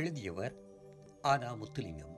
எழுதியவர் ஆனா முத்துலிங்கம்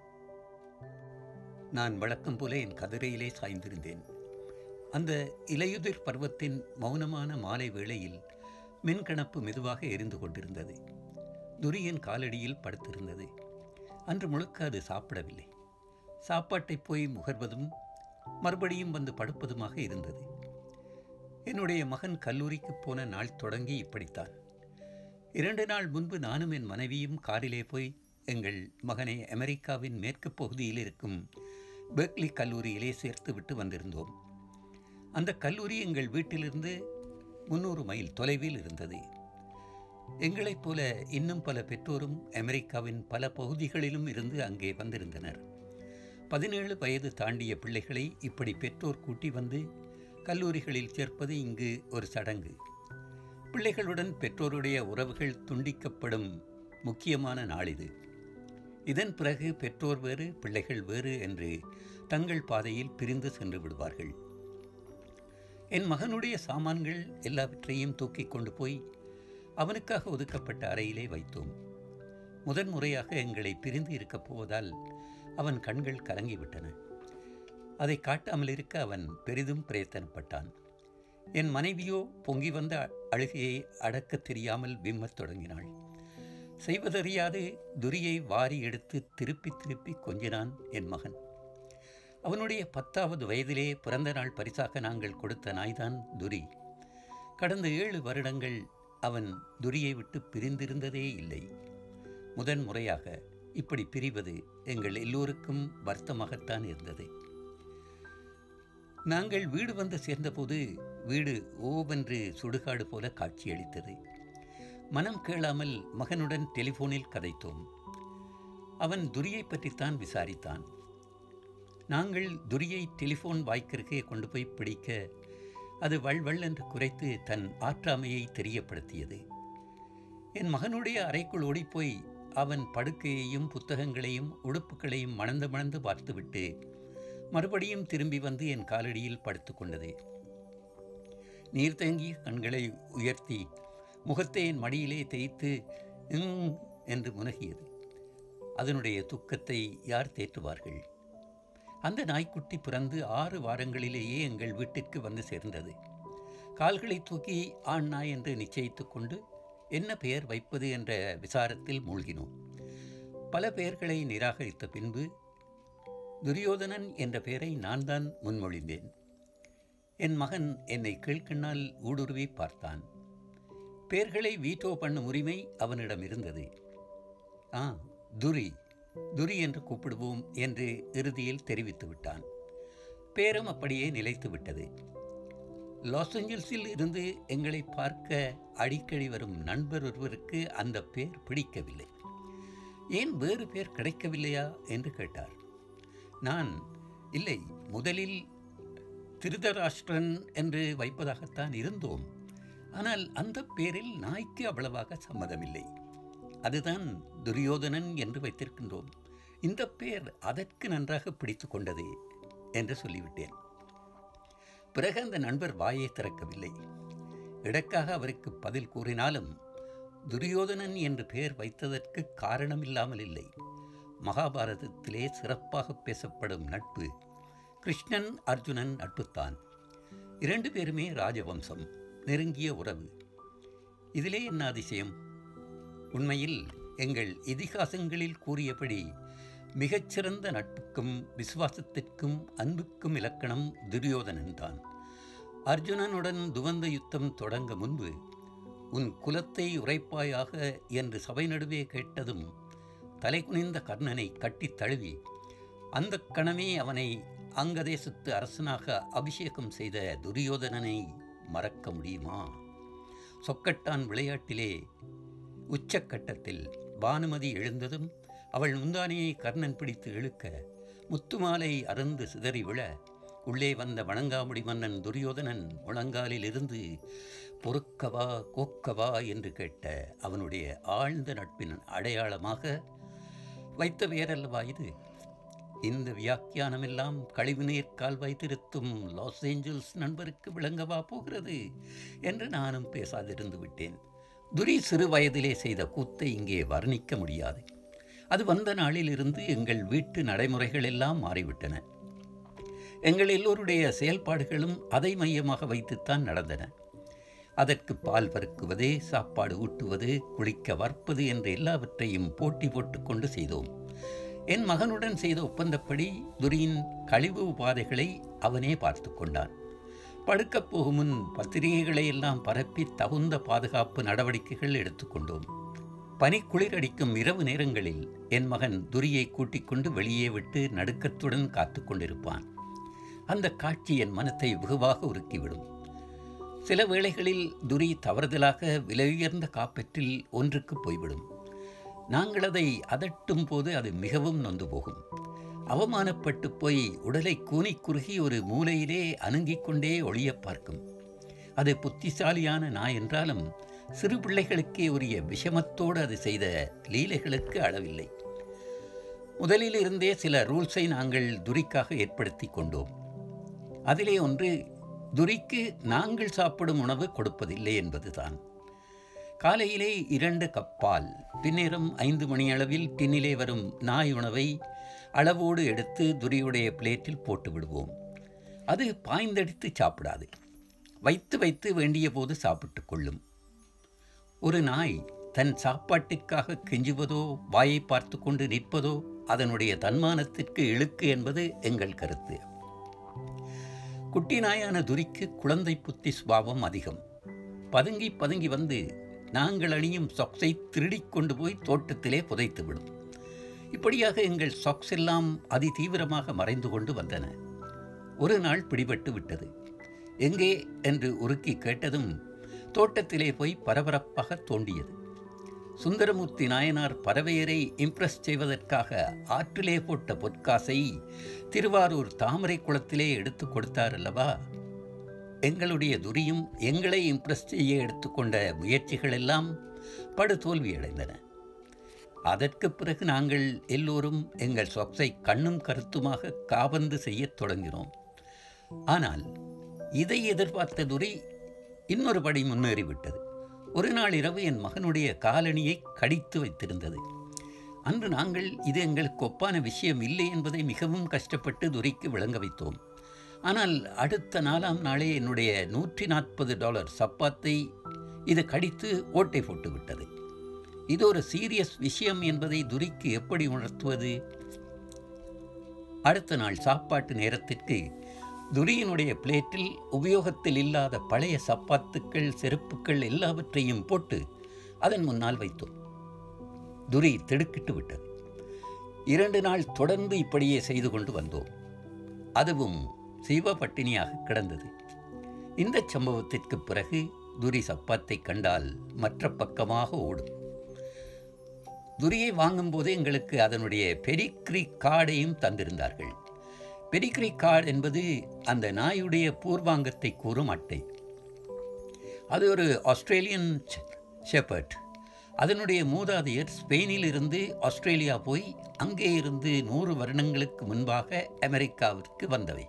நான் வழக்கம் போல என் கதிரையிலே சாய்ந்திருந்தேன் அந்த இலையுதிர் பருவத்தின் மௌனமான மாலை வேளையில் மின்கணப்பு மெதுவாக எரிந்து கொண்டிருந்தது துரியன் காலடியில் படுத்திருந்தது அன்று முழுக்க அது சாப்பிடவில்லை சாப்பாட்டை போய் முகர்வதும் மறுபடியும் வந்து படுப்பதுமாக இருந்தது என்னுடைய மகன் கல்லூரிக்கு போன நாள் தொடங்கி இப்படித்தான் இரண்டு நாள் முன்பு நானும் என் மனைவியும் காரிலே போய் எங்கள் மகனை அமெரிக்காவின் மேற்கு பகுதியில் இருக்கும் பெர்க்லி கல்லூரியிலே சேர்த்து விட்டு வந்திருந்தோம் அந்த கல்லூரி எங்கள் வீட்டிலிருந்து முன்னூறு மைல் தொலைவில் இருந்தது எங்களைப் போல இன்னும் பல பெற்றோரும் அமெரிக்காவின் பல பகுதிகளிலும் இருந்து அங்கே வந்திருந்தனர் பதினேழு வயது தாண்டிய பிள்ளைகளை இப்படி பெற்றோர் கூட்டி வந்து கல்லூரிகளில் சேர்ப்பது இங்கு ஒரு சடங்கு பிள்ளைகளுடன் பெற்றோருடைய உறவுகள் துண்டிக்கப்படும் முக்கியமான நாள் இது இதன் பிறகு பெற்றோர் வேறு பிள்ளைகள் வேறு என்று தங்கள் பாதையில் பிரிந்து சென்று விடுவார்கள் என் மகனுடைய சாமான்கள் எல்லாவற்றையும் தூக்கி கொண்டு போய் அவனுக்காக ஒதுக்கப்பட்ட அறையிலே வைத்தோம் முதன் முறையாக எங்களை பிரிந்து இருக்கப் போவதால் அவன் கண்கள் கலங்கிவிட்டன அதை காட்டாமல் இருக்க அவன் பெரிதும் பிரயத்தனப்பட்டான் என் மனைவியோ பொங்கி வந்த அழுகையை அடக்கத் தெரியாமல் விம்மத் தொடங்கினாள் செய்வதறியாது துரியை வாரி எடுத்து திருப்பி திருப்பி கொஞ்சினான் என் மகன் அவனுடைய பத்தாவது வயதிலே பிறந்த நாள் பரிசாக நாங்கள் கொடுத்த நாய்தான் துரி கடந்த ஏழு வருடங்கள் அவன் துரியை விட்டு பிரிந்திருந்ததே இல்லை முதன் முறையாக இப்படி பிரிவது எங்கள் எல்லோருக்கும் வருத்தமாகத்தான் இருந்தது நாங்கள் வீடு வந்து சேர்ந்தபோது வீடு ஓவென்று சுடுகாடு போல காட்சியளித்தது மனம் கேளாமல் மகனுடன் டெலிஃபோனில் கதைத்தோம் அவன் துரியை பற்றித்தான் விசாரித்தான் நாங்கள் துரியை டெலிஃபோன் வாய்க்கிற்கே கொண்டு போய் பிடிக்க அது வள்வள் என்று குறைத்து தன் ஆற்றாமையை தெரியப்படுத்தியது என் மகனுடைய அறைக்குள் ஓடிப்போய் அவன் படுக்கையையும் புத்தகங்களையும் உடுப்புகளையும் மணந்து மணந்து பார்த்துவிட்டு மறுபடியும் திரும்பி வந்து என் காலடியில் படுத்து கொண்டது நீர் தேங்கிய கண்களை உயர்த்தி முகத்தை என் மடியிலே தேய்த்து ம் என்று முனகியது அதனுடைய துக்கத்தை யார் தேற்றுவார்கள் அந்த நாய்க்குட்டி பிறந்து ஆறு வாரங்களிலேயே எங்கள் வீட்டிற்கு வந்து சேர்ந்தது கால்களை தூக்கி ஆண் நாய் என்று நிச்சயித்து கொண்டு என்ன பெயர் வைப்பது என்ற விசாரத்தில் மூழ்கினோம் பல பெயர்களை நிராகரித்த பின்பு துரியோதனன் என்ற பெயரை நான் தான் முன்மொழிந்தேன் என் மகன் என்னை கீழ்கண்ணால் ஊடுருவி பார்த்தான் பெயர்களை வீட்டோ பண்ணும் உரிமை அவனிடம் இருந்தது ஆ துரி துரி என்று கூப்பிடுவோம் என்று இறுதியில் தெரிவித்து விட்டான் பேரும் அப்படியே நிலைத்து விட்டது லாஸ் ஏஞ்சல்ஸில் இருந்து எங்களை பார்க்க அடிக்கடி வரும் நண்பர் ஒருவருக்கு அந்த பேர் பிடிக்கவில்லை ஏன் வேறு பேர் கிடைக்கவில்லையா என்று கேட்டார் நான் இல்லை முதலில் திருதராஷ்டிரன் என்று வைப்பதாகத்தான் இருந்தோம் ஆனால் அந்த பேரில் நாய்க்கு அவ்வளவாக சம்மதமில்லை அதுதான் துரியோதனன் என்று வைத்திருக்கின்றோம் இந்த பேர் அதற்கு நன்றாக பிடித்து கொண்டது என்று சொல்லிவிட்டேன் பிறகு அந்த நண்பர் வாயை திறக்கவில்லை இடக்காக அவருக்கு பதில் கூறினாலும் துரியோதனன் என்று பெயர் வைத்ததற்கு காரணமில்லாமல் இல்லை மகாபாரதத்திலே சிறப்பாக பேசப்படும் நட்பு கிருஷ்ணன் அர்ஜுனன் நட்புத்தான் இரண்டு பேருமே ராஜவம்சம் நெருங்கிய உறவு இதிலே என்ன அதிசயம் உண்மையில் எங்கள் இதிகாசங்களில் கூறியபடி மிகச்சிறந்த நட்புக்கும் விசுவாசத்திற்கும் அன்புக்கும் இலக்கணம் துரியோதனன் தான் அர்ஜுனனுடன் துவந்த யுத்தம் தொடங்க முன்பு உன் குலத்தை உரைப்பாயாக என்று சபை நடுவே கேட்டதும் தலை குனிந்த கர்ணனை கட்டித் தழுவி அந்த கணமே அவனை அங்கதேசத்து அரசனாக அபிஷேகம் செய்த துரியோதனனை மறக்க முடியுமா சொக்கட்டான் விளையாட்டிலே உச்சக்கட்டத்தில் பானுமதி எழுந்ததும் அவள் முந்தானையை கர்ணன் பிடித்து இழுக்க முத்துமாலை அறந்து சிதறி விழ உள்ளே வந்த வணங்காமுடி மன்னன் துரியோதனன் முழங்காலில் இருந்து பொறுக்கவா கோக்கவா என்று கேட்ட அவனுடைய ஆழ்ந்த நட்பின் அடையாளமாக வைத்த பெயரல்லவா இது இந்த வியாக்கியானமெல்லாம் கழிவுநீர் கால்வாய் திருத்தும் லாஸ் ஏஞ்சல்ஸ் நண்பருக்கு விளங்கவா போகிறது என்று நானும் பேசாதிருந்து விட்டேன் துரி சிறு வயதிலே செய்த கூத்தை இங்கே வர்ணிக்க முடியாது அது வந்த நாளிலிருந்து எங்கள் வீட்டு நடைமுறைகள் எல்லாம் மாறிவிட்டன எங்கள் எல்லோருடைய செயல்பாடுகளும் அதை மையமாக வைத்துத்தான் நடந்தன அதற்கு பால் பருக்குவது சாப்பாடு ஊட்டுவது குளிக்க வற்பது என்ற எல்லாவற்றையும் போட்டி போட்டுக்கொண்டு செய்தோம் என் மகனுடன் செய்த ஒப்பந்தப்படி துரியின் கழிவு உபாதைகளை அவனே பார்த்து கொண்டான் படுக்கப் போகும் முன் பத்திரிகைகளை எல்லாம் பரப்பி தகுந்த பாதுகாப்பு நடவடிக்கைகள் எடுத்துக்கொண்டோம் பனிக்குளிர் அடிக்கும் இரவு நேரங்களில் என் மகன் துரியை கூட்டிக் கொண்டு வெளியே விட்டு நடுக்கத்துடன் காத்து கொண்டிருப்பான் அந்த காட்சி என் மனத்தை வெகுவாக உருக்கிவிடும் சில வேளைகளில் துரி தவறுதலாக விலையுயர்ந்த காப்பற்றில் ஒன்றுக்கு போய்விடும் நாங்கள் அதை அதட்டும் போது அது மிகவும் நொந்து போகும் அவமானப்பட்டு போய் உடலை கூனி குறுகி ஒரு மூலையிலே அணுங்கிக் கொண்டே ஒளிய பார்க்கும் அது புத்திசாலியான நாய் என்றாலும் சிறு பிள்ளைகளுக்கே உரிய விஷமத்தோடு அது செய்த லீலைகளுக்கு அளவில்லை முதலில் இருந்தே சில ரூல்ஸை நாங்கள் துரிக்காக ஏற்படுத்தி கொண்டோம் அதிலே ஒன்று துரிக்கு நாங்கள் சாப்பிடும் உணவு கொடுப்பதில்லை என்பதுதான் காலையிலே இரண்டு கப்பால் பின்னேரம் ஐந்து மணியளவில் டின்னிலே வரும் நாய் உணவை அளவோடு எடுத்து துரியுடைய பிளேட்டில் போட்டு விடுவோம் அது பாய்ந்தடித்து சாப்பிடாது வைத்து வைத்து வேண்டிய போது சாப்பிட்டு கொள்ளும் ஒரு நாய் தன் சாப்பாட்டிற்காக கெஞ்சுவதோ வாயை பார்த்து கொண்டு நிற்பதோ அதனுடைய தன்மானத்திற்கு இழுக்கு என்பது எங்கள் கருத்து குட்டி நாயான துரிக்கு குழந்தை புத்தி சுபாவம் அதிகம் பதுங்கி பதுங்கி வந்து நாங்கள் அணியும் சொக்ஸை திருடிக் கொண்டு போய் தோட்டத்திலே புதைத்துவிடும் இப்படியாக எங்கள் சொக்ஸ் எல்லாம் அதி தீவிரமாக மறைந்து கொண்டு வந்தன ஒரு நாள் பிடிபட்டு விட்டது எங்கே என்று உருக்கி கேட்டதும் தோட்டத்திலே போய் பரபரப்பாக தோண்டியது சுந்தரமூர்த்தி நாயனார் பறவையரை இம்ப்ரெஸ் செய்வதற்காக ஆற்றிலே போட்ட பொற்காசை திருவாரூர் தாமரை குளத்திலே எடுத்து கொடுத்தார் அல்லவா எங்களுடைய துரியும் எங்களை இம்ப்ரெஸ் செய்ய எடுத்துக்கொண்ட முயற்சிகள் எல்லாம் படு தோல்வியடைந்தன அதற்கு பிறகு நாங்கள் எல்லோரும் எங்கள் சொக்ஸை கண்ணும் கருத்துமாக காபந்து செய்யத் தொடங்கினோம் ஆனால் இதை எதிர்பார்த்த துரை இன்னொரு படி முன்னேறிவிட்டது ஒரு நாள் இரவு என் மகனுடைய காலணியை கடித்து வைத்திருந்தது அன்று நாங்கள் இது எங்களுக்கு ஒப்பான விஷயம் இல்லை என்பதை மிகவும் கஷ்டப்பட்டு துரைக்கு விளங்க வைத்தோம் ஆனால் அடுத்த நாலாம் நாளே என்னுடைய நூற்றி நாற்பது டாலர் சப்பாத்தை இது கடித்து ஓட்டை போட்டு விட்டது இது ஒரு சீரியஸ் விஷயம் என்பதை துரிக்கு எப்படி உணர்த்துவது அடுத்த நாள் சாப்பாட்டு நேரத்திற்கு துரியினுடைய பிளேட்டில் உபயோகத்தில் இல்லாத பழைய சப்பாத்துக்கள் செருப்புக்கள் எல்லாவற்றையும் போட்டு அதன் முன்னால் வைத்தோம் துரி திடுக்கிட்டு விட்டது இரண்டு நாள் தொடர்ந்து இப்படியே செய்து கொண்டு வந்தோம் அதுவும் சிவபட்டினியாக கிடந்தது இந்த சம்பவத்திற்கு பிறகு துரி சப்பாத்தை கண்டால் மற்ற பக்கமாக ஓடும் துரியை வாங்கும்போது எங்களுக்கு அதனுடைய பெரிக்ரி கார்டையும் தந்திருந்தார்கள் பெரிக்ரி கார்டு என்பது அந்த நாயுடைய பூர்வாங்கத்தை கூறும் அட்டை அது ஒரு ஆஸ்திரேலியன் ஷெப்பர்ட் அதனுடைய மூதாதையர் ஸ்பெயினில் இருந்து ஆஸ்திரேலியா போய் அங்கே இருந்து நூறு வருடங்களுக்கு முன்பாக அமெரிக்காவிற்கு வந்தவை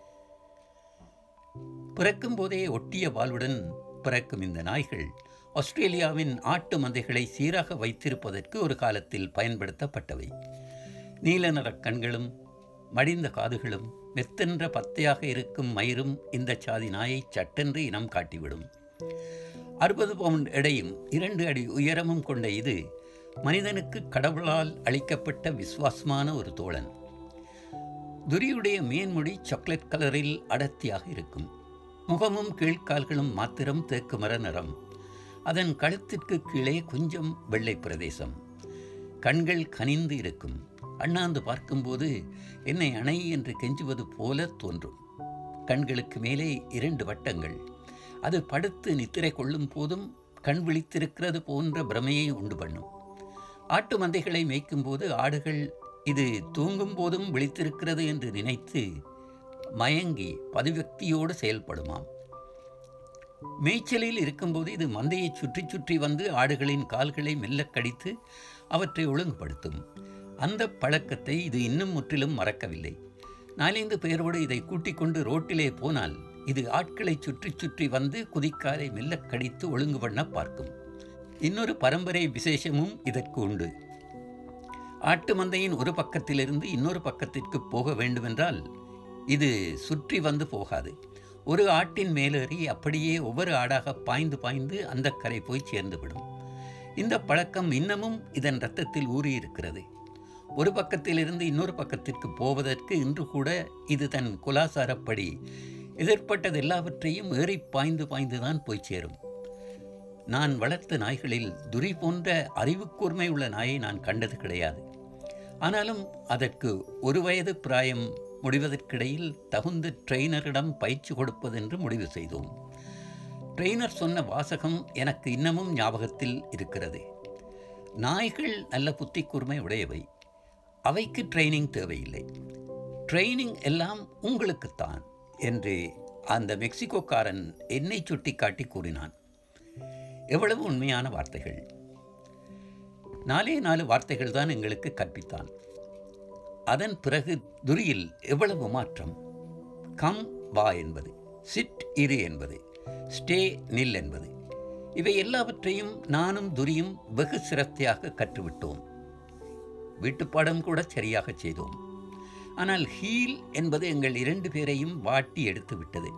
பிறக்கும் போதே ஒட்டிய வாளுடன் பிறக்கும் இந்த நாய்கள் ஆஸ்திரேலியாவின் ஆட்டு மந்தைகளை சீராக வைத்திருப்பதற்கு ஒரு காலத்தில் பயன்படுத்தப்பட்டவை நீல நிற கண்களும் மடிந்த காதுகளும் மெத்தென்ற பத்தையாக இருக்கும் மயிரும் இந்த சாதி நாயை சட்டென்று இனம் காட்டிவிடும் அறுபது பவுண்ட் எடையும் இரண்டு அடி உயரமும் கொண்ட இது மனிதனுக்கு கடவுளால் அளிக்கப்பட்ட விசுவாசமான ஒரு தோழன் துரியுடைய மேன்மொழி சாக்லேட் கலரில் அடர்த்தியாக இருக்கும் முகமும் கீழ்கால்களும் மாத்திரம் தேக்கு மர நிறம் அதன் கழுத்திற்கு கீழே கொஞ்சம் வெள்ளை பிரதேசம் கண்கள் கனிந்து இருக்கும் அண்ணாந்து பார்க்கும்போது என்னை அணை என்று கெஞ்சுவது போல தோன்றும் கண்களுக்கு மேலே இரண்டு வட்டங்கள் அது படுத்து நித்திரை கொள்ளும் போதும் கண் விழித்திருக்கிறது போன்ற பிரமையை உண்டு பண்ணும் ஆட்டு மந்தைகளை மேய்க்கும்போது ஆடுகள் இது தூங்கும் போதும் விழித்திருக்கிறது என்று நினைத்து மயங்கி பதிவக்தியோடு செயல்படுமாம் மேய்ச்சலில் இருக்கும்போது இது மந்தையை சுற்றி சுற்றி வந்து ஆடுகளின் கால்களை மெல்ல கடித்து அவற்றை ஒழுங்குபடுத்தும் அந்த பழக்கத்தை இது இன்னும் முற்றிலும் மறக்கவில்லை நாலைந்து பேரோடு இதை கூட்டிக் கொண்டு ரோட்டிலே போனால் இது ஆட்களை சுற்றி சுற்றி வந்து குதிக்காலை மெல்ல கடித்து ஒழுங்கு பண்ண பார்க்கும் இன்னொரு பரம்பரை விசேஷமும் இதற்கு உண்டு ஆட்டு மந்தையின் ஒரு பக்கத்திலிருந்து இன்னொரு பக்கத்திற்கு போக வேண்டுமென்றால் இது சுற்றி வந்து போகாது ஒரு ஆட்டின் மேலேறி அப்படியே ஒவ்வொரு ஆடாக பாய்ந்து பாய்ந்து அந்த கரை போய் சேர்ந்துவிடும் இந்த பழக்கம் இன்னமும் இதன் இரத்தத்தில் ஊறியிருக்கிறது ஒரு பக்கத்திலிருந்து இன்னொரு பக்கத்திற்கு போவதற்கு இன்று கூட இது தன் குலாசாரப்படி எதிர்ப்பட்டது எல்லாவற்றையும் ஏறி பாய்ந்து பாய்ந்துதான் போய் சேரும் நான் வளர்த்த நாய்களில் துரி போன்ற அறிவுக்கூர்மை உள்ள நாயை நான் கண்டது கிடையாது ஆனாலும் அதற்கு ஒரு வயது பிராயம் முடிவதற்கிடையில் தகுந்த ட்ரெயினரிடம் பயிற்சி கொடுப்பதென்று முடிவு செய்தோம் ட்ரெயினர் சொன்ன வாசகம் எனக்கு இன்னமும் ஞாபகத்தில் இருக்கிறது நாய்கள் நல்ல புத்தி கூர்மை உடையவை அவைக்கு ட்ரைனிங் தேவையில்லை ட்ரைனிங் எல்லாம் உங்களுக்குத்தான் என்று அந்த மெக்சிகோக்காரன் என்னை சுட்டிக்காட்டி கூறினான் எவ்வளவு உண்மையான வார்த்தைகள் நாலே நாலு வார்த்தைகள் தான் எங்களுக்கு கற்பித்தான் அதன் பிறகு துரியில் எவ்வளவு மாற்றம் கம் வா என்பது சிட் இரு என்பது ஸ்டே நில் என்பது இவை எல்லாவற்றையும் நானும் துரியும் வெகு சிரத்தையாக கற்றுவிட்டோம் வீட்டுப்பாடம் கூட சரியாக செய்தோம் ஆனால் ஹீல் என்பது எங்கள் இரண்டு பேரையும் வாட்டி எடுத்து விட்டது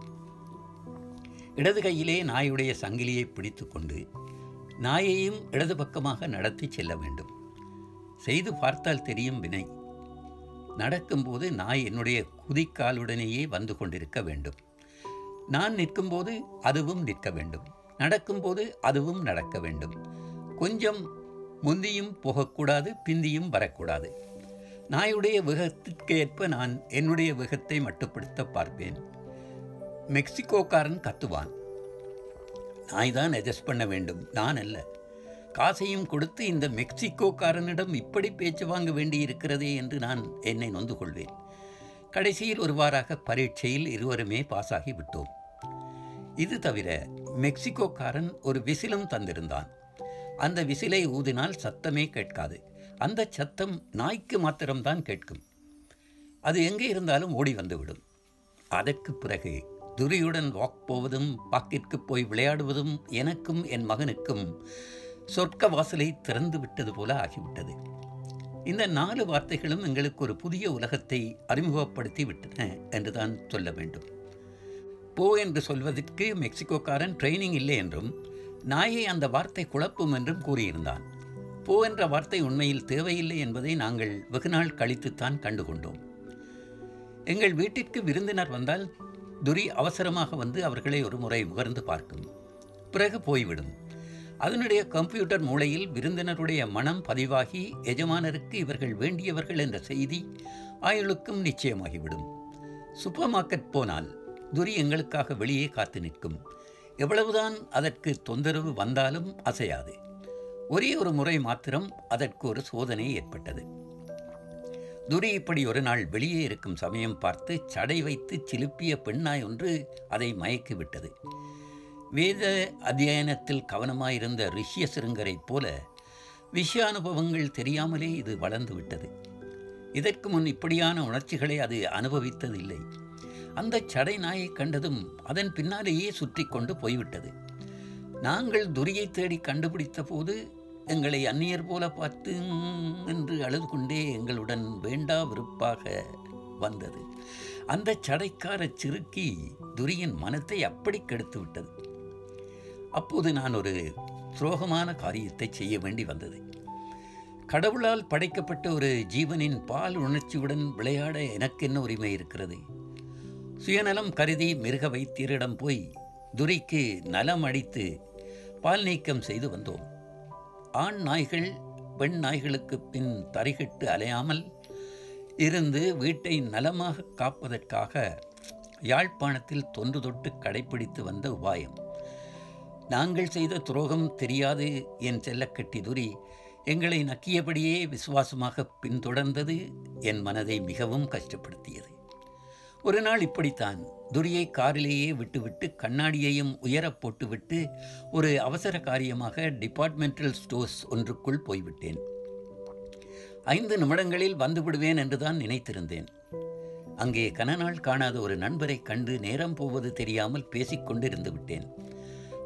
இடது கையிலே நாயுடைய சங்கிலியை பிடித்துக்கொண்டு நாயையும் இடது பக்கமாக நடத்தி செல்ல வேண்டும் செய்து பார்த்தால் தெரியும் வினை நடக்கும்போது நாய் என்னுடைய குதிக்காலுடனேயே வந்து கொண்டிருக்க வேண்டும் நான் நிற்கும்போது அதுவும் நிற்க வேண்டும் நடக்கும்போது அதுவும் நடக்க வேண்டும் கொஞ்சம் முந்தியும் போகக்கூடாது பிந்தியும் வரக்கூடாது நாயுடைய வேகத்திற்கு ஏற்ப நான் என்னுடைய வேகத்தை மட்டுப்படுத்த பார்ப்பேன் மெக்சிகோக்காரன் கத்துவான் நாய் தான் அட்ஜஸ்ட் பண்ண வேண்டும் நான் அல்ல காசையும் கொடுத்து இந்த மெக்சிகோக்காரனிடம் இப்படி பேச்சு வாங்க வேண்டியிருக்கிறதே என்று நான் என்னை நொந்து கொள்வேன் கடைசியில் ஒருவாறாக பரீட்சையில் இருவருமே பாஸ் ஆகி விட்டோம் இது தவிர மெக்சிகோக்காரன் ஒரு விசிலும் தந்திருந்தான் அந்த விசிலை ஊதினால் சத்தமே கேட்காது அந்த சத்தம் நாய்க்கு மாத்திரம்தான் கேட்கும் அது எங்கே இருந்தாலும் ஓடி வந்துவிடும் அதற்கு பிறகு துரியுடன் வாக் போவதும் பாக்கிற்கு போய் விளையாடுவதும் எனக்கும் என் மகனுக்கும் சொர்க்க வாசலை திறந்து விட்டது போல ஆகிவிட்டது இந்த நாலு வார்த்தைகளும் எங்களுக்கு ஒரு புதிய உலகத்தை அறிமுகப்படுத்தி விட்டன என்றுதான் சொல்ல வேண்டும் போ என்று சொல்வதற்கு மெக்சிகோக்காரன் ட்ரைனிங் இல்லை என்றும் நாயை அந்த வார்த்தை குழப்பும் என்றும் கூறியிருந்தான் போ என்ற வார்த்தை உண்மையில் தேவையில்லை என்பதை நாங்கள் வெகுநாள் கழித்துத்தான் கண்டுகொண்டோம் எங்கள் வீட்டிற்கு விருந்தினர் வந்தால் துரி அவசரமாக வந்து அவர்களை ஒரு முறை முகர்ந்து பார்க்கும் பிறகு போய்விடும் அதனுடைய கம்ப்யூட்டர் மூளையில் விருந்தினருடைய மனம் பதிவாகி எஜமானருக்கு இவர்கள் வேண்டியவர்கள் என்ற செய்தி ஆயுளுக்கும் நிச்சயமாகிவிடும் சூப்பர் மார்க்கெட் போனால் துரி எங்களுக்காக வெளியே காத்து நிற்கும் எவ்வளவுதான் அதற்கு தொந்தரவு வந்தாலும் அசையாது ஒரே ஒரு முறை மாத்திரம் அதற்கு ஒரு சோதனை ஏற்பட்டது துரி இப்படி ஒரு நாள் வெளியே இருக்கும் சமயம் பார்த்து சடை வைத்து சிலுப்பிய பெண்ணாய் ஒன்று அதை மயக்கிவிட்டது வேத அத்தியனத்தில் கவனமாயிருந்த ரிஷிய சிறுங்கரைப் போல விஷயானுபவங்கள் தெரியாமலே இது வளர்ந்து விட்டது இதற்கு முன் இப்படியான உணர்ச்சிகளை அது அனுபவித்ததில்லை அந்த சடை நாயை கண்டதும் அதன் பின்னாலேயே சுற்றி கொண்டு போய்விட்டது நாங்கள் துரியை தேடி கண்டுபிடித்த போது எங்களை அந்நியர் போல பார்த்து "ம்" என்று அழுது கொண்டே எங்களுடன் வேண்டா விருப்பாக வந்தது அந்த சடைக்கார சிறுக்கி துரியின் மனத்தை அப்படி கெடுத்து விட்டது அப்போது நான் ஒரு துரோகமான காரியத்தை செய்ய வேண்டி வந்தது கடவுளால் படைக்கப்பட்ட ஒரு ஜீவனின் பால் உணர்ச்சியுடன் விளையாட எனக்கு என்ன உரிமை இருக்கிறது சுயநலம் கருதி மிருக வைத்தியரிடம் போய் துரைக்கு நலம் அடித்து பால் நீக்கம் செய்து வந்தோம் ஆண் நாய்கள் பெண் நாய்களுக்கு பின் தரிகிட்டு அலையாமல் இருந்து வீட்டை நலமாக காப்பதற்காக யாழ்ப்பாணத்தில் தொன்று தொட்டு கடைப்பிடித்து வந்த உபாயம் நாங்கள் செய்த துரோகம் தெரியாது என் செல்லக்கட்டி துரி எங்களை நக்கியபடியே விசுவாசமாக பின்தொடர்ந்தது என் மனதை மிகவும் கஷ்டப்படுத்தியது ஒரு நாள் இப்படித்தான் துரியை காரிலேயே விட்டுவிட்டு கண்ணாடியையும் உயரப் போட்டுவிட்டு ஒரு அவசர காரியமாக டிபார்ட்மெண்டல் ஸ்டோர்ஸ் ஒன்றுக்குள் போய்விட்டேன் ஐந்து நிமிடங்களில் வந்துவிடுவேன் என்றுதான் நினைத்திருந்தேன் அங்கே கனநாள் காணாத ஒரு நண்பரை கண்டு நேரம் போவது தெரியாமல் பேசிக்கொண்டு இருந்து விட்டேன்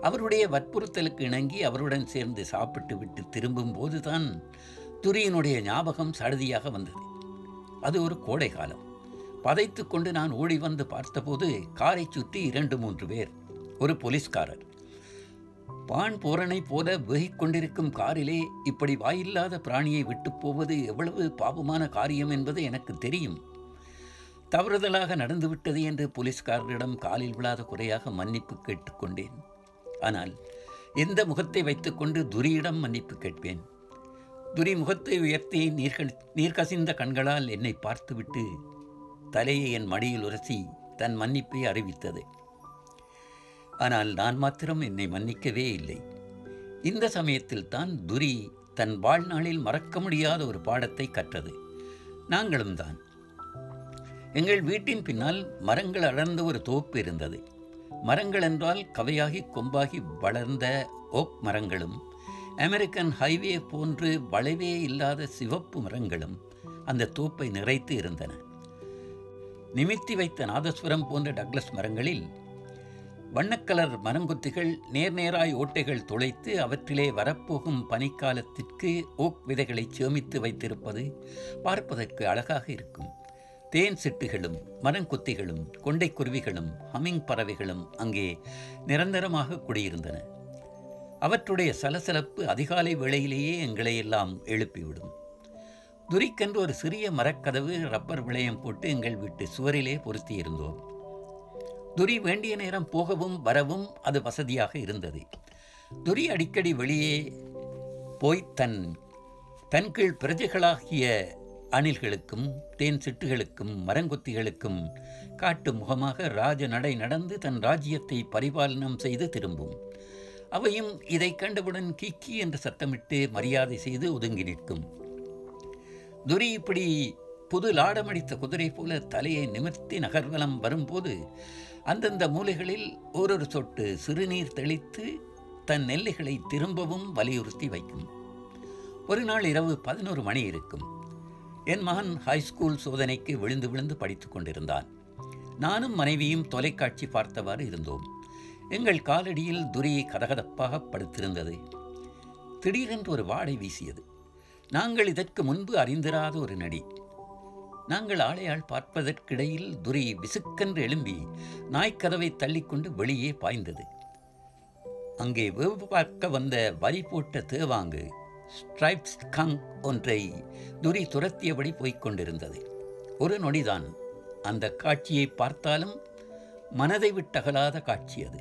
அவருடைய வற்புறுத்தலுக்கு இணங்கி அவருடன் சேர்ந்து சாப்பிட்டு விட்டு திரும்பும் போதுதான் துரியினுடைய ஞாபகம் சடுதியாக வந்தது அது ஒரு கோடை காலம் பதைத்து கொண்டு நான் ஓடி வந்து பார்த்தபோது காரை சுற்றி இரண்டு மூன்று பேர் ஒரு போலீஸ்காரர் பான் போரனை போல வெகிக் கொண்டிருக்கும் காரிலே இப்படி வாயில்லாத பிராணியை விட்டு போவது எவ்வளவு பாவமான காரியம் என்பது எனக்கு தெரியும் தவறுதலாக நடந்துவிட்டது என்று போலீஸ்காரரிடம் காலில் விழாத குறையாக மன்னிப்பு கேட்டுக்கொண்டேன் ஆனால் எந்த முகத்தை வைத்துக்கொண்டு துரியிடம் மன்னிப்பு கேட்பேன் துரி முகத்தை உயர்த்தி நீர்கள் நீர்கசிந்த கண்களால் என்னை பார்த்துவிட்டு தலையை என் மடியில் உரசி தன் மன்னிப்பை அறிவித்தது ஆனால் நான் மாத்திரம் என்னை மன்னிக்கவே இல்லை இந்த சமயத்தில் தான் துரி தன் வாழ்நாளில் மறக்க முடியாத ஒரு பாடத்தை கற்றது நாங்களும் தான் எங்கள் வீட்டின் பின்னால் மரங்கள் அடர்ந்த ஒரு தோப்பு இருந்தது மரங்கள் என்றால் கவையாகி கொம்பாகி வளர்ந்த ஓக் மரங்களும் அமெரிக்கன் ஹைவே போன்று வளைவே இல்லாத சிவப்பு மரங்களும் அந்த தோப்பை நிறைத்து இருந்தன நிமித்தி வைத்த நாதஸ்வரம் போன்ற டக்ளஸ் மரங்களில் வண்ணக்கலர் மரங்குத்திகள் நேர் நேராய் ஓட்டைகள் துளைத்து அவற்றிலே வரப்போகும் பனிக்காலத்திற்கு ஓக் விதைகளை சேமித்து வைத்திருப்பது பார்ப்பதற்கு அழகாக இருக்கும் தேன் சிட்டுகளும் மரங்கொத்திகளும் கொண்டைக்குருவிகளும் ஹமிங் பறவைகளும் அங்கே நிரந்தரமாக குடியிருந்தன அவற்றுடைய சலசலப்பு அதிகாலை வேளையிலேயே எங்களை எல்லாம் எழுப்பிவிடும் துரிக்கென்று ஒரு சிறிய மரக்கதவு ரப்பர் விளையம் போட்டு எங்கள் வீட்டு சுவரிலே பொருத்தியிருந்தோம் துரி வேண்டிய நேரம் போகவும் வரவும் அது வசதியாக இருந்தது துரி அடிக்கடி வெளியே போய் தன் தன் கீழ் பிரஜைகளாகிய அணில்களுக்கும் தேன் சிட்டுகளுக்கும் மரங்கொத்திகளுக்கும் காட்டு முகமாக ராஜ நடை நடந்து தன் ராஜ்யத்தை பரிபாலனம் செய்து திரும்பும் அவையும் இதை கண்டவுடன் கிக்கி என்று சத்தமிட்டு மரியாதை செய்து ஒதுங்கி நிற்கும் துரி இப்படி புது லாடமடித்த குதிரை போல தலையை நிமிர்த்தி நகர்வலம் வரும்போது அந்தந்த மூலைகளில் ஓரொரு சொட்டு சிறுநீர் தெளித்து தன் நெல்லைகளை திரும்பவும் வலியுறுத்தி வைக்கும் ஒரு நாள் இரவு பதினோரு மணி இருக்கும் என் மகன் ஹைஸ்கூல் சோதனைக்கு விழுந்து விழுந்து படித்துக் கொண்டிருந்தான் நானும் மனைவியும் தொலைக்காட்சி பார்த்தவாறு இருந்தோம் எங்கள் காலடியில் துரி கதகதப்பாக படுத்திருந்தது திடீரென்று ஒரு வாடை வீசியது நாங்கள் இதற்கு முன்பு அறிந்திராத ஒரு நடி நாங்கள் ஆளையாள் பார்ப்பதற்கிடையில் துரி விசுக்கென்று எழும்பி நாய்க்கதவை தள்ளிக்கொண்டு வெளியே பாய்ந்தது அங்கே வெவு பார்க்க வந்த வரி போட்ட தேவாங்கு ஸ்ட்ரைப்ஸ் கங் ஒன்றை துரி துரத்தியபடி போய்க் கொண்டிருந்தது ஒரு நொடிதான் அந்த காட்சியை பார்த்தாலும் மனதை விட்டகலாத காட்சி அது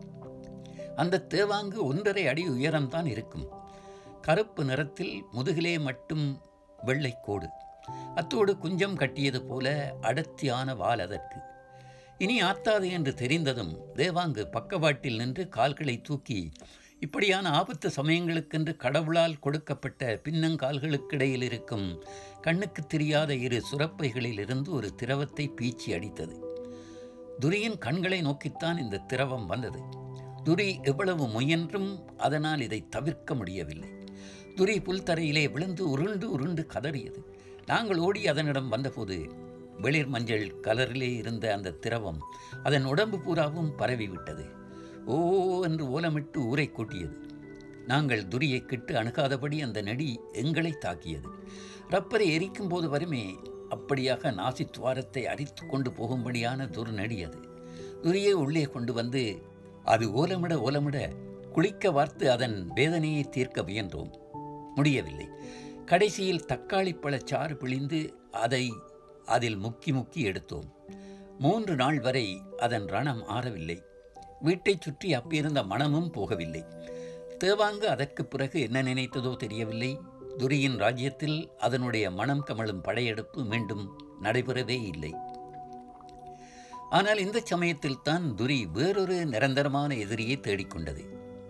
அந்த தேவாங்கு ஒன்றரை அடி உயரம்தான் இருக்கும் கருப்பு நிறத்தில் முதுகிலே மட்டும் வெள்ளை கோடு அத்தோடு குஞ்சம் கட்டியது போல அடர்த்தியான வால் அதற்கு இனி ஆத்தாது என்று தெரிந்ததும் தேவாங்கு பக்கவாட்டில் நின்று கால்களை தூக்கி இப்படியான ஆபத்து சமயங்களுக்கென்று கடவுளால் கொடுக்கப்பட்ட பின்னங்கால்களுக்கிடையில் இருக்கும் கண்ணுக்கு தெரியாத இரு சுரப்பைகளில் இருந்து ஒரு திரவத்தை பீச்சி அடித்தது துரியின் கண்களை நோக்கித்தான் இந்த திரவம் வந்தது துரி எவ்வளவு முயன்றும் அதனால் இதை தவிர்க்க முடியவில்லை துரி புல்தரையிலே விழுந்து உருண்டு உருண்டு கதறியது நாங்கள் ஓடி அதனிடம் வந்தபோது வெளிர் மஞ்சள் கலரிலே இருந்த அந்த திரவம் அதன் உடம்பு பூராவும் பரவிவிட்டது ஓ என்று ஓலமிட்டு ஊரை கூட்டியது நாங்கள் துரியை கிட்டு அணுகாதபடி அந்த நெடி எங்களை தாக்கியது ரப்பரை எரிக்கும் போது வருமே அப்படியாக நாசி துவாரத்தை அரித்து கொண்டு போகும்படியான துர்நடி அது துரியை உள்ளே கொண்டு வந்து அது ஓலமிட ஓலமிட குளிக்க வார்த்து அதன் வேதனையை தீர்க்க முயன்றோம் முடியவில்லை கடைசியில் தக்காளி பழச்சாறு பிழிந்து அதை அதில் முக்கி முக்கி எடுத்தோம் மூன்று நாள் வரை அதன் ரணம் ஆறவில்லை வீட்டைச் சுற்றி அப்பிருந்த மனமும் போகவில்லை தேவாங்கு அதற்குப் பிறகு என்ன நினைத்ததோ தெரியவில்லை துரியின் ராஜ்யத்தில் அதனுடைய மனம் கமழும் படையெடுப்பு மீண்டும் நடைபெறவே இல்லை ஆனால் இந்த சமயத்தில் தான் துரி வேறொரு நிரந்தரமான எதிரியை தேடிக்கொண்டது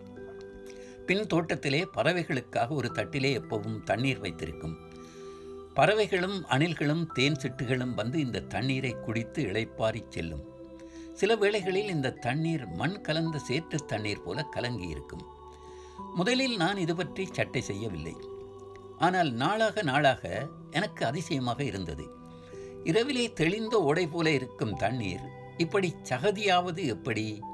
பின் தோட்டத்திலே பறவைகளுக்காக ஒரு தட்டிலே எப்பவும் தண்ணீர் வைத்திருக்கும் பறவைகளும் அணில்களும் தேன் சிட்டுகளும் வந்து இந்த தண்ணீரை குடித்து இளைப்பாறிச் செல்லும் சில வேளைகளில் இந்த தண்ணீர் மண் கலந்த சேற்று தண்ணீர் போல கலங்கி இருக்கும் முதலில் நான் இது பற்றி சட்டை செய்யவில்லை ஆனால் நாளாக நாளாக எனக்கு அதிசயமாக இருந்தது இரவிலே தெளிந்த ஓடை போல இருக்கும் தண்ணீர் இப்படி சகதியாவது எப்படி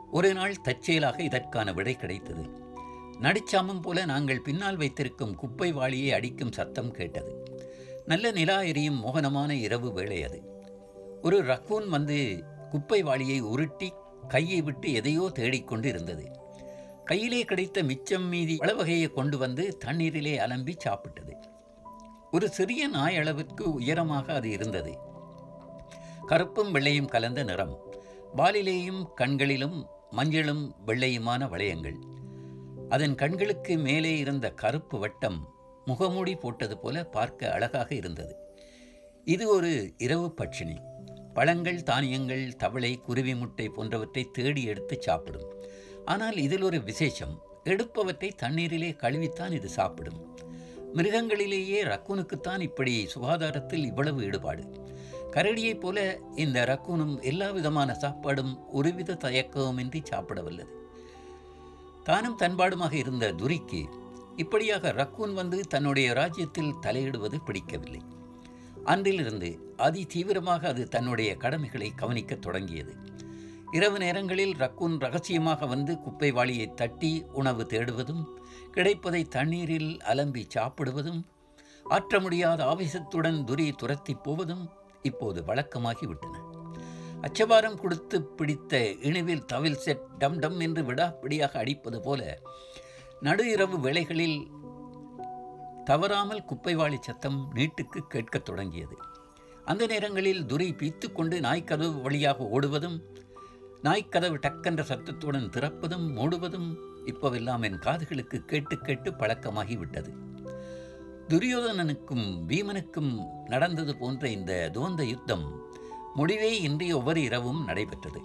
ஒரு நாள் தற்செயலாக இதற்கான விடை கிடைத்தது நடிச்சாமம் போல நாங்கள் பின்னால் வைத்திருக்கும் குப்பை வாளியை அடிக்கும் சத்தம் கேட்டது நல்ல நிலா எரியும் மோகனமான இரவு வேளை அது ஒரு ரக்கூன் வந்து குப்பை வாளியை உருட்டி கையை விட்டு எதையோ தேடிக்கொண்டு இருந்தது கையிலே கிடைத்த மிச்சம் மீதி அளவகையை கொண்டு வந்து தண்ணீரிலே அலம்பி சாப்பிட்டது ஒரு சிறிய நாய் அளவிற்கு உயரமாக அது இருந்தது கருப்பும் வெள்ளையும் கலந்த நிறம் வாலிலேயும் கண்களிலும் மஞ்சளும் வெள்ளையுமான வளையங்கள் அதன் கண்களுக்கு மேலே இருந்த கருப்பு வட்டம் முகமூடி போட்டது போல பார்க்க அழகாக இருந்தது இது ஒரு இரவு பட்சினி பழங்கள் தானியங்கள் தவளை குருவி முட்டை போன்றவற்றை தேடி எடுத்து சாப்பிடும் ஆனால் இதில் ஒரு விசேஷம் எடுப்பவற்றை தண்ணீரிலே கழுவித்தான் இது சாப்பிடும் மிருகங்களிலேயே ரக்கூனுக்குத்தான் இப்படி சுகாதாரத்தில் இவ்வளவு ஈடுபாடு கரடியைப் போல இந்த ரக்கூனும் எல்லா விதமான சாப்பாடும் ஒருவித தயக்கவுமின்றி சாப்பிட வல்லது தானும் தன்பாடுமாக இருந்த துரிக்கு இப்படியாக ரக்கூன் வந்து தன்னுடைய ராஜ்யத்தில் தலையிடுவது பிடிக்கவில்லை அன்றிலிருந்து அதி தீவிரமாக அது தன்னுடைய கடமைகளை கவனிக்கத் தொடங்கியது இரவு நேரங்களில் ரக்கூன் ரகசியமாக வந்து குப்பை வாளியை தட்டி உணவு தேடுவதும் கிடைப்பதை தண்ணீரில் அலம்பி சாப்பிடுவதும் ஆற்ற முடியாத ஆவேசத்துடன் துரி துரத்தி போவதும் இப்போது வழக்கமாகிவிட்டன அச்சபாரம் கொடுத்து பிடித்த இணுவில் தவில் செட் டம் டம் என்று விடாப்பிடியாக அடிப்பது போல நடு இரவு வேளைகளில் தவறாமல் குப்பைவாளி சத்தம் நீட்டுக்கு கேட்கத் தொடங்கியது அந்த நேரங்களில் துரை பீத்துக்கொண்டு நாய்க்கதவு வழியாக ஓடுவதும் நாய்க்கதவு டக்கென்ற சத்தத்துடன் திறப்பதும் மூடுவதும் இப்போவெல்லாம் என் காதுகளுக்கு கேட்டு கேட்டு பழக்கமாகி விட்டது துரியோதனனுக்கும் பீமனுக்கும் நடந்தது போன்ற இந்த துவந்த யுத்தம் முடிவே இன்றி ஒவ்வொரு இரவும் நடைபெற்றது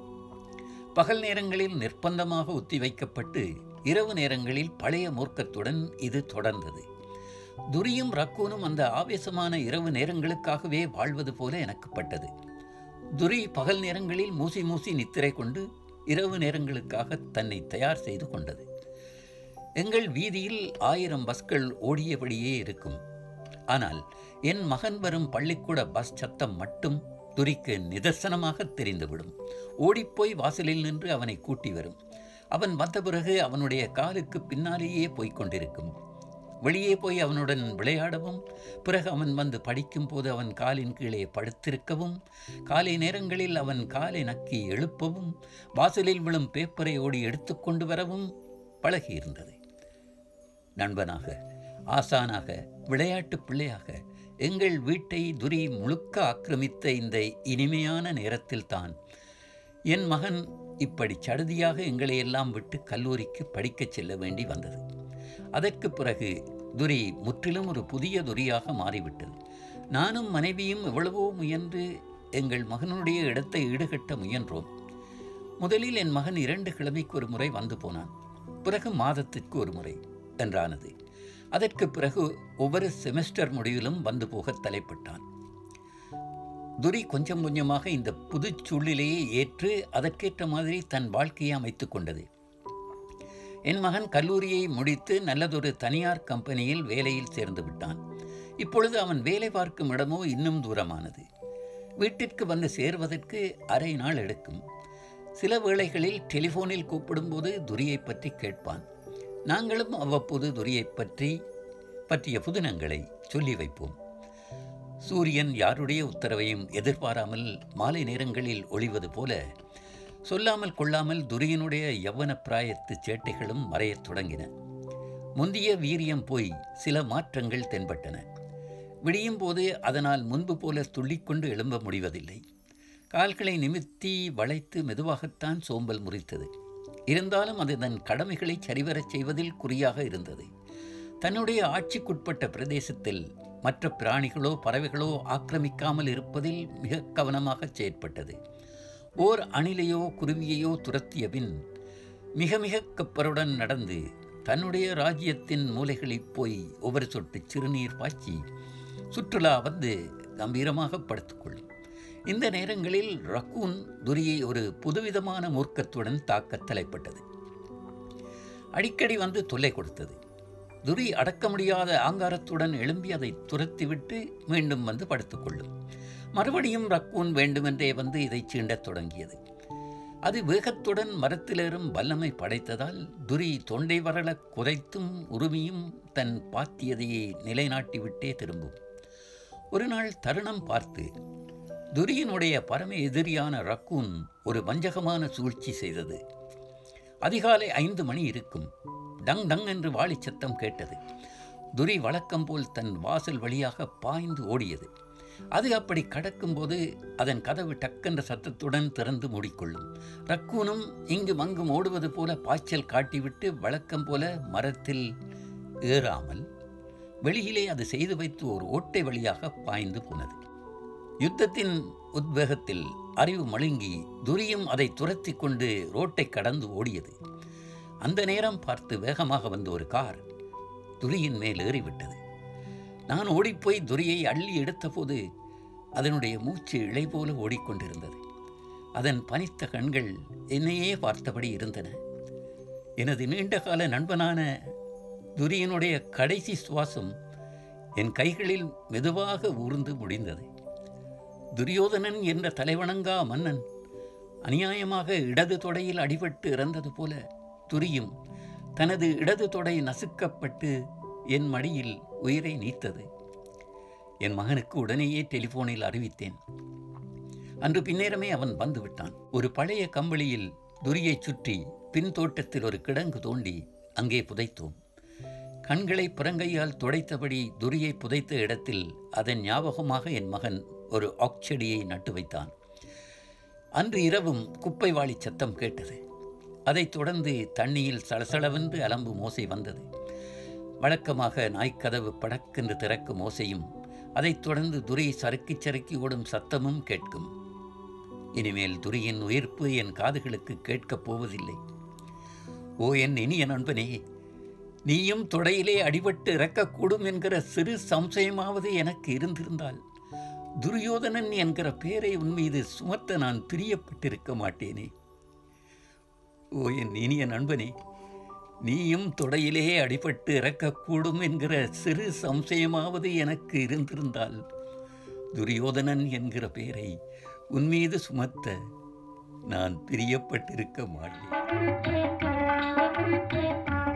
பகல் நேரங்களில் நிர்பந்தமாக ஒத்திவைக்கப்பட்டு இரவு நேரங்களில் பழைய மூர்க்கத்துடன் இது தொடர்ந்தது துரியும் ரக்கூனும் அந்த ஆவேசமான இரவு நேரங்களுக்காகவே வாழ்வது போல எனக்கு பட்டது துரி பகல் நேரங்களில் மூசி மூசி நித்திரை கொண்டு இரவு நேரங்களுக்காக தன்னை தயார் செய்து கொண்டது எங்கள் வீதியில் ஆயிரம் பஸ்கள் ஓடியபடியே இருக்கும் ஆனால் என் மகன் வரும் பள்ளிக்கூட பஸ் சத்தம் மட்டும் துரிக்கு நிதர்சனமாக தெரிந்துவிடும் ஓடிப்போய் வாசலில் நின்று அவனை கூட்டி வரும் அவன் வந்த பிறகு அவனுடைய காலுக்கு பின்னாலேயே போய்க் கொண்டிருக்கும் வெளியே போய் அவனுடன் விளையாடவும் பிறகு அவன் வந்து படிக்கும் போது அவன் காலின் கீழே படுத்திருக்கவும் காலை நேரங்களில் அவன் காலை நக்கி எழுப்பவும் வாசலில் விழும் பேப்பரை ஓடி எடுத்துக்கொண்டு வரவும் பழகியிருந்தது நண்பனாக ஆசானாக விளையாட்டு பிள்ளையாக எங்கள் வீட்டை துரி முழுக்க ஆக்கிரமித்த இந்த இனிமையான நேரத்தில்தான் என் மகன் இப்படி சடுதியாக எங்களை எல்லாம் விட்டு கல்லூரிக்கு படிக்கச் செல்ல வேண்டி வந்தது அதற்கு பிறகு துரி முற்றிலும் ஒரு புதிய துரியாக மாறிவிட்டது நானும் மனைவியும் எவ்வளவோ முயன்று எங்கள் மகனுடைய இடத்தை ஈடுகட்ட முயன்றோம் முதலில் என் மகன் இரண்டு கிழமைக்கு ஒரு முறை வந்து போனான் பிறகு மாதத்திற்கு ஒரு முறை என்றானது அதற்கு பிறகு ஒவ்வொரு செமஸ்டர் முடிவிலும் வந்து போக தலைப்பட்டான் துரி கொஞ்சம் கொஞ்சமாக இந்த புது சூழ்நிலையை ஏற்று அதற்கேற்ற மாதிரி தன் வாழ்க்கையை அமைத்துக் கொண்டது என் மகன் கல்லூரியை முடித்து நல்லதொரு தனியார் கம்பெனியில் வேலையில் சேர்ந்து விட்டான் இப்பொழுது அவன் வேலை பார்க்கும் இடமோ இன்னும் தூரமானது வீட்டிற்கு வந்து சேர்வதற்கு அரை நாள் எடுக்கும் சில வேளைகளில் டெலிஃபோனில் கூப்பிடும்போது துரியை பற்றி கேட்பான் நாங்களும் அவ்வப்போது துரியை பற்றி பற்றிய புதினங்களை சொல்லி வைப்போம் சூரியன் யாருடைய உத்தரவையும் எதிர்பாராமல் மாலை நேரங்களில் ஒளிவது போல சொல்லாமல் கொள்ளாமல் துரியனுடைய யவ்வன பிராயத்து சேட்டைகளும் மறையத் தொடங்கின முந்திய வீரியம் போய் சில மாற்றங்கள் தென்பட்டன விடியும் போது அதனால் முன்பு போல துள்ளிக்கொண்டு எழும்ப முடிவதில்லை கால்களை நிமித்தி வளைத்து மெதுவாகத்தான் சோம்பல் முறித்தது இருந்தாலும் அது தன் கடமைகளை சரிவரச் செய்வதில் குறியாக இருந்தது தன்னுடைய ஆட்சிக்குட்பட்ட பிரதேசத்தில் மற்ற பிராணிகளோ பறவைகளோ ஆக்கிரமிக்காமல் இருப்பதில் மிக கவனமாக செயற்பட்டது ஓர் அணிலையோ குருவியையோ துரத்திய பின் மிக மிக கப்பருடன் நடந்து தன்னுடைய ராஜ்யத்தின் மூலைகளில் போய் ஒவ்வொரு சொட்டு சிறுநீர் பாய்ச்சி சுற்றுலா வந்து கம்பீரமாக படுத்துக்கொள்ளும் இந்த நேரங்களில் ரக்கூன் துரியை ஒரு புதுவிதமான மூர்க்கத்துடன் தாக்க தலைப்பட்டது அடிக்கடி வந்து தொல்லை கொடுத்தது துரி அடக்க முடியாத ஆங்காரத்துடன் எழும்பி அதை துரத்திவிட்டு மீண்டும் வந்து படுத்துக்கொள்ளும் மறுபடியும் ரக்கூன் வேண்டுமென்றே வந்து இதை சீண்டத் தொடங்கியது அது வேகத்துடன் மரத்திலேறும் வல்லமை படைத்ததால் துரி தொண்டை வரல குதைத்தும் உரிமையும் தன் பாத்தியதையை நிலைநாட்டிவிட்டே திரும்பும் ஒரு நாள் தருணம் பார்த்து துரியினுடைய பரம எதிரியான ரக்கூன் ஒரு வஞ்சகமான சூழ்ச்சி செய்தது அதிகாலை ஐந்து மணி இருக்கும் டங் டங் என்று வாளிச் சத்தம் கேட்டது துரி வழக்கம் போல் தன் வாசல் வழியாக பாய்ந்து ஓடியது அது அப்படி கடக்கும்போது அதன் கதவு டக்கென்ற சத்தத்துடன் திறந்து மூடிக்கொள்ளும் ரக்கூனும் இங்கும் அங்கும் ஓடுவது போல பாய்ச்சல் காட்டிவிட்டு வழக்கம் போல மரத்தில் ஏறாமல் வெளியிலே அது செய்து வைத்து ஒரு ஓட்டை வழியாக பாய்ந்து போனது யுத்தத்தின் உத்வேகத்தில் அறிவு மழுங்கி துரியும் அதை துரத்தி கொண்டு ரோட்டை கடந்து ஓடியது அந்த நேரம் பார்த்து வேகமாக வந்த ஒரு கார் துரியின் மேல் ஏறிவிட்டது நான் ஓடிப்போய் துரியை அள்ளி எடுத்தபோது அதனுடைய மூச்சு இழை போல ஓடிக்கொண்டிருந்தது அதன் பனித்த கண்கள் என்னையே பார்த்தபடி இருந்தன எனது நீண்டகால நண்பனான துரியனுடைய கடைசி சுவாசம் என் கைகளில் மெதுவாக ஊர்ந்து முடிந்தது துரியோதனன் என்ற தலைவணங்கா மன்னன் அநியாயமாக இடது தொடையில் அடிபட்டு இறந்தது போல துரியும் தனது இடது தொடை நசுக்கப்பட்டு என் மடியில் உயிரை நீத்தது என் மகனுக்கு உடனேயே டெலிஃபோனில் அறிவித்தேன் அன்று பின்னேரமே அவன் வந்து விட்டான் ஒரு பழைய கம்பளியில் துரியை சுற்றி பின் தோட்டத்தில் ஒரு கிடங்கு தோண்டி அங்கே புதைத்தோம் கண்களை புறங்கையால் துடைத்தபடி துரியை புதைத்த இடத்தில் அதன் ஞாபகமாக என் மகன் ஒரு ஆக்செடியை நட்டு வைத்தான் அன்று இரவும் குப்பை வாளி சத்தம் கேட்டது அதைத் தொடர்ந்து தண்ணியில் சலசலவென்று அலம்பு மோசை வந்தது வழக்கமாக நாய்க்கதவு படக்கென்று திறக்கும் ஓசையும் அதைத் தொடர்ந்து துரை சறுக்கி சறுக்கி ஓடும் சத்தமும் கேட்கும் இனிமேல் துரியின் உயிர்ப்பு என் காதுகளுக்கு கேட்கப் போவதில்லை ஓ என் இனிய நண்பனே நீயும் தொடையிலே அடிபட்டு இறக்கக்கூடும் என்கிற சிறு சம்சயமாவது எனக்கு இருந்திருந்தால் துரியோதனன் என்கிற பெயரை உன் மீது சுமத்த நான் பிரியப்பட்டிருக்க மாட்டேனே ஓ என் இனிய நண்பனே நீயும் தொடையிலே அடிபட்டு இறக்கக்கூடும் என்கிற சிறு சம்சயமாவது எனக்கு இருந்திருந்தால் துரியோதனன் என்கிற பெயரை உன் மீது சுமத்த நான் பிரியப்பட்டிருக்க மாட்டேன்